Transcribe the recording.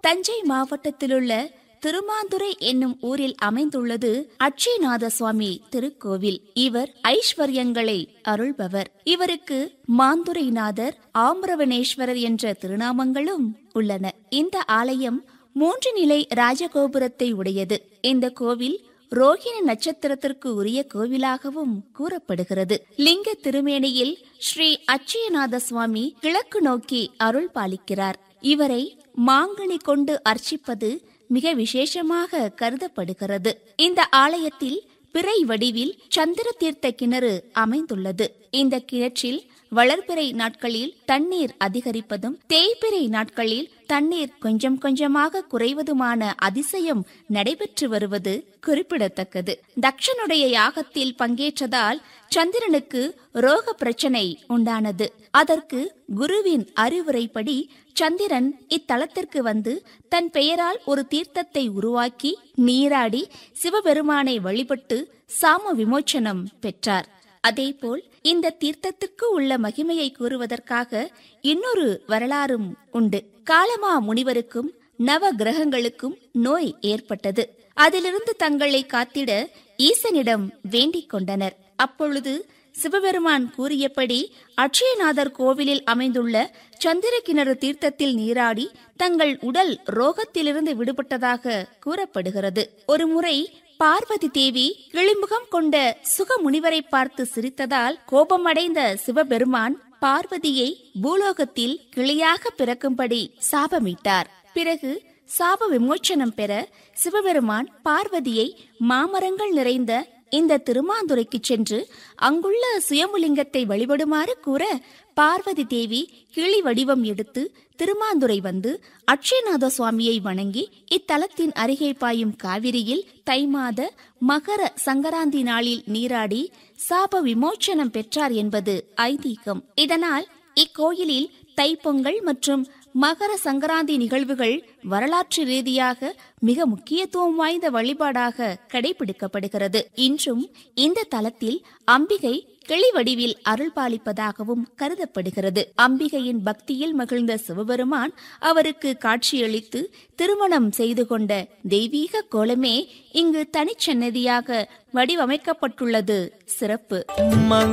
தஞ்சை மாவட்டத்திலுள்ள திருமாந்துறை என்னும் ஊரில் அமைந்துள்ளது அட்சயநாத சுவாமி திருக்கோவில் இவர் ஐஸ்வர்யங்களை அருள்பவர் இவருக்கு மாந்துரைநாதர் ஆம்ரவனேஸ்வரர் என்ற திருநாமங்களும் உள்ளன இந்த ஆலயம் மூன்று நிலை ராஜகோபுரத்தை உடையது இந்த கோவில் ரோஹிணி நட்சத்திரத்திற்கு உரிய கோவிலாகவும் கூறப்படுகிறது லிங்க திருமேனியில் ஸ்ரீ அச்சயநாத சுவாமி கிழக்கு நோக்கி அருள் பாலிக்கிறார் இவரை மாங்கனி கொண்டு அர்ச்சிப்பது மிக விசேஷமாக கருதப்படுகிறது இந்த ஆலயத்தில் பிறை வடிவில் சந்திர தீர்த்த கிணறு அமைந்துள்ளது இந்த கிணற்றில் வளர்பிறை நாட்களில் தண்ணீர் அதிகரிப்பதும் தேய்பிறை நாட்களில் தண்ணீர் கொஞ்சம் கொஞ்சமாக குறைவதுமான அதிசயம் நடைபெற்று வருவது குறிப்பிடத்தக்கது தக்ஷனுடைய யாகத்தில் பங்கேற்றதால் சந்திரனுக்கு ரோக பிரச்சனை உண்டானது அதற்கு குருவின் அறிவுரைப்படி சந்திரன் இத்தலத்திற்கு வந்து தன் பெயரால் ஒரு தீர்த்தத்தை உருவாக்கி நீராடி சிவபெருமானை வழிபட்டு சாம விமோச்சனம் பெற்றார் அதேபோல் இந்த தீர்த்தத்திற்கு உள்ள மகிமையை கூறுவதற்காக இன்னொரு வரலாறும் உண்டு காலமா முனிவருக்கும் நவ கிரகங்களுக்கும் நோய் ஏற்பட்டது அதிலிருந்து தங்களை காத்திட ஈசனிடம் வேண்டிக் கொண்டனர் அப்பொழுது சிவபெருமான் கூறியபடி அட்சயநாதர் கோவிலில் அமைந்துள்ள சந்திர கிணறு தீர்த்தத்தில் நீராடி தங்கள் உடல் ரோகத்திலிருந்து விடுபட்டதாக கூறப்படுகிறது ஒருமுறை பார்வதி தேவி கிளிமுகம் கொண்ட சுக முனிவரை பார்த்து சிரித்ததால் கோபமடைந்த சிவபெருமான் பார்வதியை பூலோகத்தில் கிளியாக பிறக்கும்படி சாபமிட்டார் பிறகு சாப விமோச்சனம் பெற சிவபெருமான் பார்வதியை மாமரங்கள் நிறைந்த இந்த திருமாந்துரைக்கு சென்று அங்குள்ள சுயமுலிங்கத்தை வழிபடுமாறு கூற பார்வதி தேவி கிளி வடிவம் எடுத்து திருமாந்துரை வந்து அட்சயநாத சுவாமியை வணங்கி இத்தலத்தின் அருகே பாயும் காவிரியில் தை மாத மகர சங்கராந்தி நாளில் நீராடி சாப விமோச்சனம் பெற்றார் என்பது ஐதீகம் இதனால் இக்கோயிலில் தைப்பொங்கல் மற்றும் மகர சங்கராந்தி நிகழ்வுகள் வரலாற்று ரீதியாக மிக முக்கியத்துவம் வாய்ந்த வழிபாடாக கடைபிடிக்கப்படுகிறது இன்றும் இந்த தலத்தில் அம்பிகை கிளி வடிவில் அருள் பாலிப்பதாகவும் கருதப்படுகிறது அம்பிகையின் பக்தியில் மகிழ்ந்த சிவபெருமான் அவருக்கு காட்சியளித்து திருமணம் செய்து கொண்ட தெய்வீக கோலமே இங்கு தனிச்சன்னதியாக வடிவமைக்கப்பட்டுள்ளது சிறப்பு